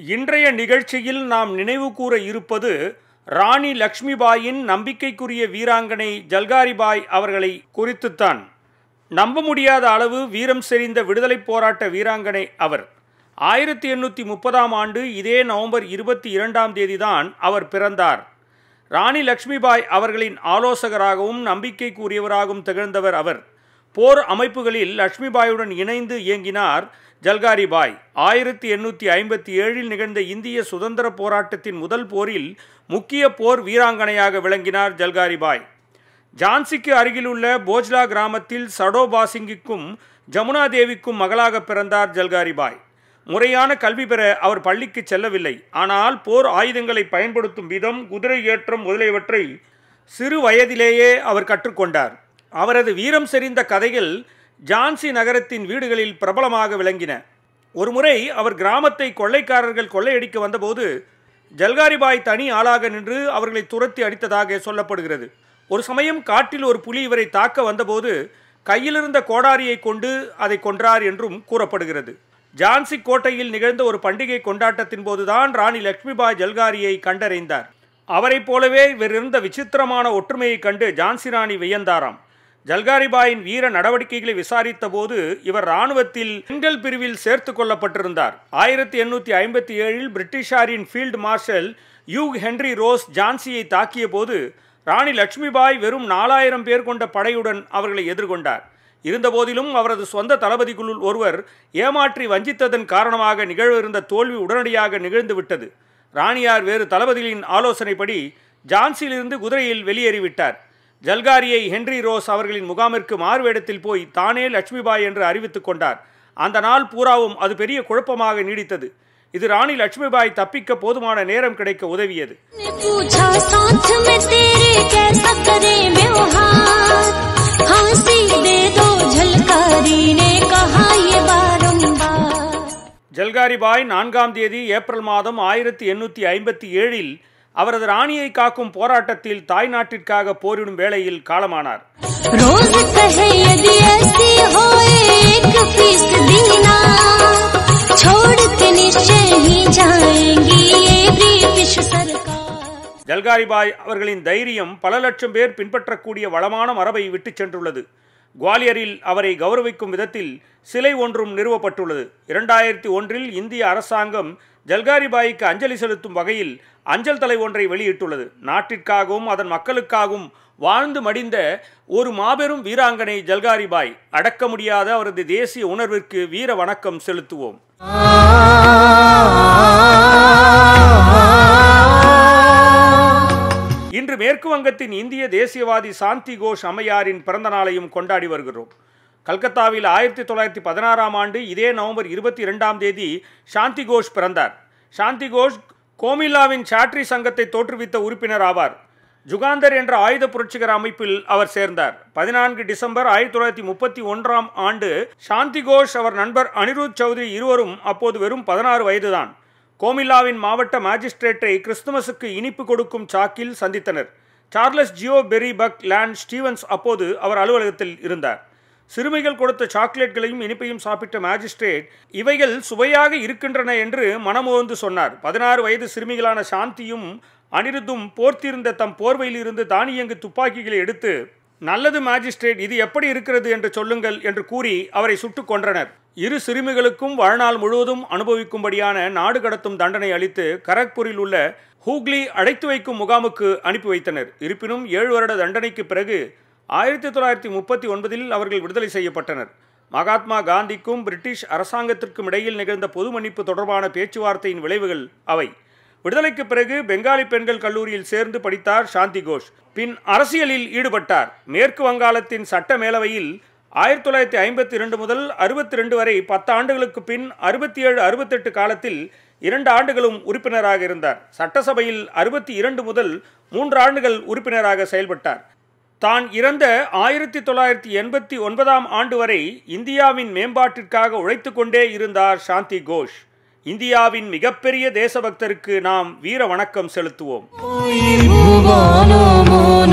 இன்றைய நிகழ்ச்சியில் நாம் நினைவு கூற இருப்பது ராணி லக்ஷ்மிபாயின் நம்பிக்கைக்குரிய வீராங்கனை ஜல்காரிபாய் அவர்களை குறித்துத்தான் நம்ப முடியாத அளவு வீரம் செறிந்த விடுதலைப் போராட்ட வீராங்கனை அவர் ஆயிரத்தி எண்ணூற்றி முப்பதாம் ஆண்டு இதே நவம்பர் இருபத்தி இரண்டாம் தேதிதான் அவர் பிறந்தார் ராணி லக்ஷ்மிபாய் அவர்களின் ஆலோசகராகவும் நம்பிக்கைக்குரியவராகவும் திகழ்ந்தவர் அவர் போர் அமைப்புகளில் லக்ஷ்மிபாயுடன் இணைந்து இயங்கினார் ஜல்காரிபாய் ஆயிரத்தி எண்ணூற்றி ஐம்பத்தி ஏழில் நிகழ்ந்த இந்திய சுதந்திர போராட்டத்தின் முதல் போரில் முக்கிய போர் வீராங்கனையாக விளங்கினார் ஜல்காரிபாய் ஜான்சிக்கு அருகிலுள்ள போஜ்லா கிராமத்தில் சடோபாசிங்கிற்கும் ஜமுனா தேவிக்கும் மகளாக பிறந்தார் ஜல்காரிபாய் முறையான கல்வி பெற அவர் பள்ளிக்கு செல்லவில்லை ஆனால் போர் ஆயுதங்களை பயன்படுத்தும் விதம் குதிரை ஏற்றம் முதலியவற்றை சிறு வயதிலேயே அவர் கற்றுக்கொண்டார் அவரது வீரம் செறிந்த கதைகள் ஜான்சி நகரத்தின் வீடுகளில் பிரபலமாக விளங்கின ஒருமுறை அவர் கிராமத்தை கொள்ளைக்காரர்கள் கொள்ளையடிக்க வந்தபோது ஜல்காரிபாய் தனி ஆளாக நின்று அவர்களை துரத்தி அடித்ததாக சொல்லப்படுகிறது ஒரு சமயம் காட்டில் ஒரு புலி இவரை தாக்க வந்தபோது கையிலிருந்த கோடாரியை கொண்டு அதை கொன்றார் என்றும் கூறப்படுகிறது ஜான்சி கோட்டையில் நிகழ்ந்த ஒரு பண்டிகை கொண்டாட்டத்தின் போதுதான் ராணி லக்ஷ்மிபாய் ஜல்காரியை கண்டறிந்தார் அவரைப் போலவே இவரிருந்த விசித்திரமான ஒற்றுமையை கண்டு ஜான்சி ராணி வியந்தாராம் ஜல்காரிபாயின் வீர நடவடிக்கைகளை விசாரித்த போது இவர் இராணுவத்தில் பெண்கள் பிரிவில் சேர்த்து கொள்ளப்பட்டிருந்தார் ஆயிரத்தி எண்ணூற்றி ஐம்பத்தி ஏழில் பிரிட்டிஷாரின் field marshal Hugh Henry Rose ஜான்சியை தாக்கிய போது ராணி லட்சுமிபாய் வெறும் நாலாயிரம் பேர் கொண்ட படையுடன் அவர்களை எதிர்கொண்டார் இருந்தபோதிலும் அவரது சொந்த தளபதிகளுள் ஒருவர் ஏமாற்றி வஞ்சித்ததன் காரணமாக நிகழ்விருந்த தோல்வி உடனடியாக நிகழ்ந்துவிட்டது ராணியார் வேறு தளபதிகளின் ஆலோசனைப்படி ஜான்சியிலிருந்து குதிரையில் வெளியேறிவிட்டார் ஜல்காரியை ஹென்றி ரோஸ் அவர்களின் முகாமிற்கு மாறுவேடத்தில் போய் தானே லட்சுமிபாய் என்று அறிவித்துக் கொண்டார் அந்த நாள் பூராவும் அது பெரிய குழப்பமாக நீடித்தது இது ராணி லட்சுமிபாய் தப்பிக்க போதுமான நேரம் கிடைக்க உதவியது ने पूछा साथ में तेरे कैसा करे व्यवहार फांसी दे दो झलकारी ने कहा ये बारंबार ஜல்காரிபாய் நான்காம் தேதி ஏப்ரல் மாதம் ஆயிரத்தி எண்ணூற்றி ஐம்பத்தி ஏழில் அவரது ராணியை காக்கும் போராட்டத்தில் தாய் நாட்டிற்காக போரிடும் வேளையில் காலமானார் रोज कहे यदि ऐसी हो एक फीस दीना छोड़ के निश्चय ही जाएंगी ये ब्रिटिश सरकार ஜல்காரிபாய் அவர்களின் தைரியம் பல லட்சம் பேர் பின்பற்றக்கூடிய வளமான மரபை விட்டுச் சென்றுள்ளது குவாலியரில் அவரை கௌரவிக்கும் விதத்தில் சிலை ஒன்றும் நிறுவப்பட்டுள்ளது இரண்டாயிரத்தி ஒன்றில் இந்திய அரசாங்கம் ஜல்காரிபாய்க்கு அஞ்சலி செலுத்தும் வகையில் அஞ்சல் தலை ஒன்றை வெளியிட்டுள்ளது நாட்டிற்காகவும் அதன் மக்களுக்காகவும் வாழ்ந்து மடிந்த ஒரு மாபெரும் வீராங்கனை ஜல்காரிபாய் அடக்க முடியாத அவரது தேசிய உணர்விற்கு வீர வணக்கம் செலுத்துவோம் இன்று மேற்கு வங்கத்தின் இந்திய தேசியவாதி சாந்தி கோஷ் அம்மையாரின் பிறந்த நாளையும் கொண்டாடி வருகிறோம் கல்கத்தாவில் ஆயிரத்தி தொள்ளாயிரத்தி பதினாறாம் ஆண்டு இதே நவம்பர் இருபத்தி இரண்டாம் தேதி சாந்தி கோஷ் பிறந்தார் சாந்தி கோஷ் கோமில்லாவின் சாட்ரி சங்கத்தை தோற்றுவித்த உறுப்பினர் ஆவார் ஜுகாந்தர் என்ற ஆயுத புரட்சிகர அமைப்பில் அவர் சேர்ந்தார் பதினான்கு டிசம்பர் ஆயிரத்தி தொள்ளாயிரத்தி முப்பத்தி ஒன்றாம் ஆண்டு சாந்தி கோஷ் அவர் நண்பர் அனிருத் சௌத்ரி இருவரும் அப்போது வெறும் பதினாறு வயதுதான் கோமில்லாவின் மாவட்ட மாஜிஸ்ட்ரேட்டை கிறிஸ்துமஸுக்கு இனிப்பு கொடுக்கும் சாக்கில் சந்தித்தனர் Charles Geoffrey Buckland Stevens அப்போது அவர் அலுவலகத்தில் இருந்தார் சிறுமிகள் கொடுத்த சாக்லேட்களையும் இனிப்பையும் சாப்பிட்ட மாஜிஸ்ட்ரேட் இவைகள் சுவையாக இருக்கின்றன என்று மனமுவந்து சொன்னார் பதினாறு வயது சிறுமிகளான சாந்தியும் அனிருத்தும் போர்த்திருந்த தம் போர்வையிலிருந்து தானியங்கு துப்பாக்கிகளை எடுத்து நல்லது மாஜிஸ்ட்ரேட் இது எப்படி இருக்கிறது என்று சொல்லுங்கள் என்று கூறி அவரை சுட்டுக் கொன்றனர் இரு சிறுமிகளுக்கும் வாழ்நாள் முழுவதும் அனுபவிக்கும்படியான நாடு கடத்தும் தண்டனை அளித்து கரக்பூரில் உள்ள ஹூக்லி அடைத்து வைக்கும் முகாமுக்கு அனுப்பி வைத்தனர் இருப்பினும் ஏழு வருட தண்டனைக்கு பிறகு ஆயிரத்தி தொள்ளாயிரத்தி முப்பத்தி ஒன்பதில் அவர்கள் விடுதலை செய்யப்பட்டனர் மகாத்மா காந்திக்கும் பிரிட்டிஷ் அரசாங்கத்திற்கும் இடையில் நிகழ்ந்த பொது மன்னிப்பு தொடர்பான பேச்சுவார்த்தையின் விளைவுகள் அவை விடுதலைக்கு பிறகு பெங்காலி பெண்கள் கல்லூரியில் சேர்ந்து படித்தார் சாந்தி கோஷ் பின் அரசியலில் ஈடுபட்டார் மேற்கு வங்காளத்தின் சட்ட மேலவையில் ஆயிரத்தி தொள்ளாயிரத்தி ஐம்பத்தி இரண்டு முதல் அறுபத்தி ரெண்டு வரை பத்து ஆண்டுகளுக்கு பின் அறுபத்தி ஏழு அறுபத்தெட்டு காலத்தில் இரண்டு ஆண்டுகளும் உறுப்பினராக இருந்தார் சட்டசபையில் அறுபத்தி இரண்டு முதல் மூன்று ஆண்டுகள் உறுப்பினராக செயல்பட்டார் தான் இறந்த ஆயிரத்தி தொள்ளாயிரத்தி எண்பத்தி ஒன்பதாம் ஆண்டு வரை இந்தியாவின் மேம்பாட்டிற்காக உழைத்து கொண்டே இருந்தார் சாந்தி கோஷ் இந்தியாவின் மிகப்பெரிய தேசபக்தருக்கு நாம் வீர வணக்கம் செலுத்துவோம் भुवनो मोर